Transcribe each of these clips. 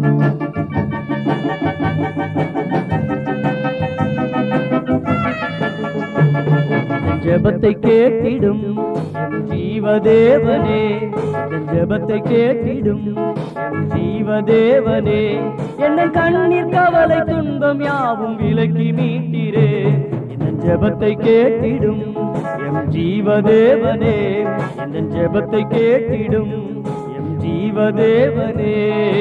ஜெபத்தை கேட்டிடும் என் ஜீவதேவனே என் ஜெபத்தை கேட்டிடும் என் ஜீவதேவனே என்ன கண்ணீர் கவலை துன்பம் யாவும் விலக்கி மீட்டிரே என் ஜெபத்தை கேட்டிடும் என் ஜீவதேவனே என் ஜெபத்தை கேட்டிடும் என் ஜீவதேவனே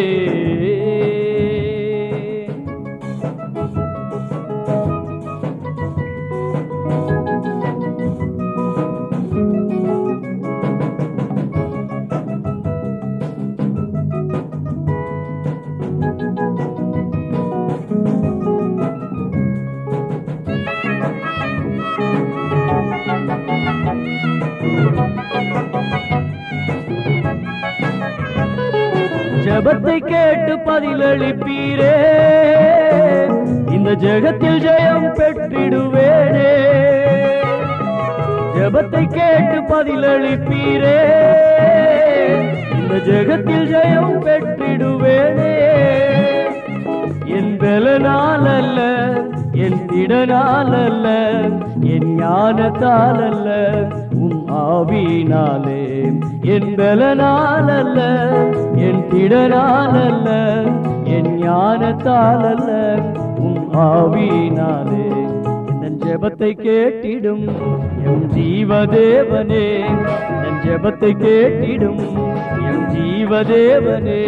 ஜெபத்தை கேட்டு பதிலளிப்பீரே இந்த ஜெகத்தில் ஜெயம் பெற்றிடுவேனே ஜெபத்தை கேட்டு பதிலளிப்பீரே இந்த ஜெகத்தில் ஜெயம் பெற்றிடுவேனே என் பலனால் அல்ல என் திடனால் அல்ல என் ஞானத்தால் அல்ல உம் ஆவினாலே என் பலனால் அல்ல என் திடனால் அல்ல என் ஞானத்தால் அல்ல உம் ஆவினாலே என் ஜெபத்தை கேட்டிடும் என் ஜீவதேவனே என் ஜெபத்தை கேட்டிடும் என் ஜீவதேவனே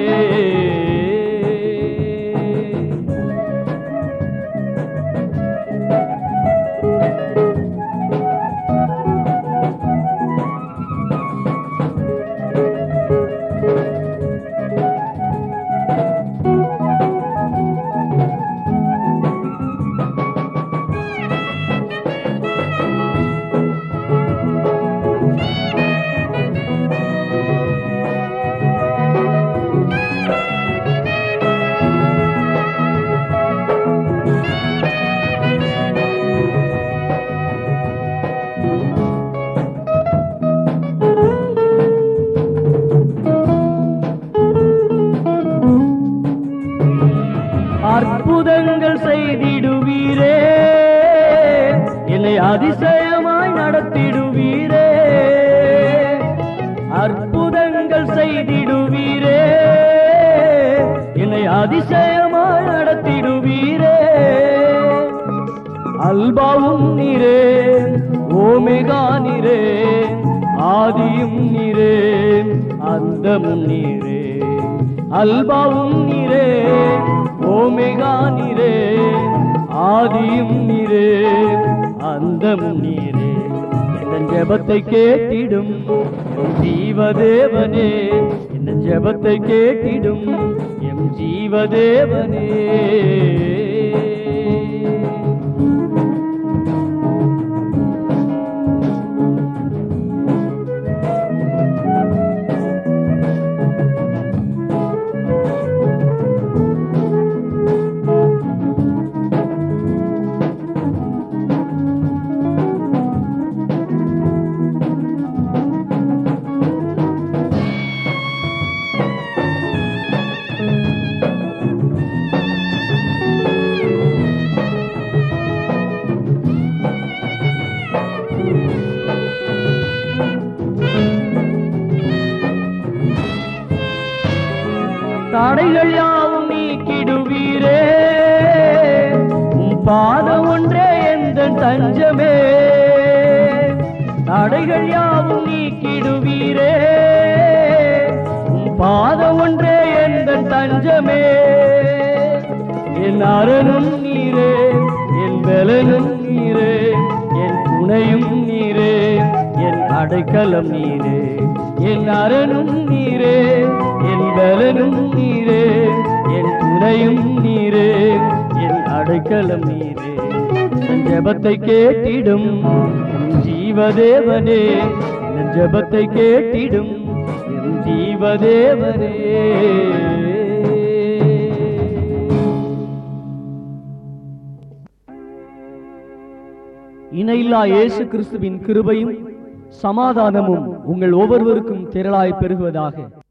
அற்புதங்கள் செய்திடுவீரே என்னை அதிசயமாய் நடத்திடுவீரே அற்புதங்கள் செய்திடுவீரே என்னை அதிசயமாய் நடத்திடுவீரே அல்பாவும் நீரே ஓமெகா நீரே ஆதியும் நீரே அந்தமும் நீரே அல்பாவும் நீரே ஓமெகா நீரே ஆதியும் நீரே அந்தமும் நீரே என் ஜெபத்தை கேட்டிடும் என் ஜீவதேவனே என் ஜெபத்தை கேட்டிடும் எம் ஜீவதேவனே தடைகள் யாவும் நீக்கிடுவீரே உம் பாதம் ஒன்றே எந்த தஞ்சமே தடைகள் யாவும் நீக்கிடுவீரே உம் பாதம் ஒன்றே எந்த தஞ்சமே என் அரணும் நீரே என் பலனும் நீரே என் துணையும் நீரே என் அடைக்கலம் நீரே என் அரணும் நீரே என் பலனும் நீரே என் துணையும் நீரே என் அடைக்கலம் நீரே என் ஜெபத்தை கேட்டிடும் என் ஜீவதேவனே என் ஜெபத்தை கேட்டிடும் என் ஜீவதேவனே இணையில்லா இயேசு கிறிஸ்துவின் கிருபையும் சமாதானமும் உங்கள் ஒவ்வொருவருக்கும் திரளாய் பெருகுவதாக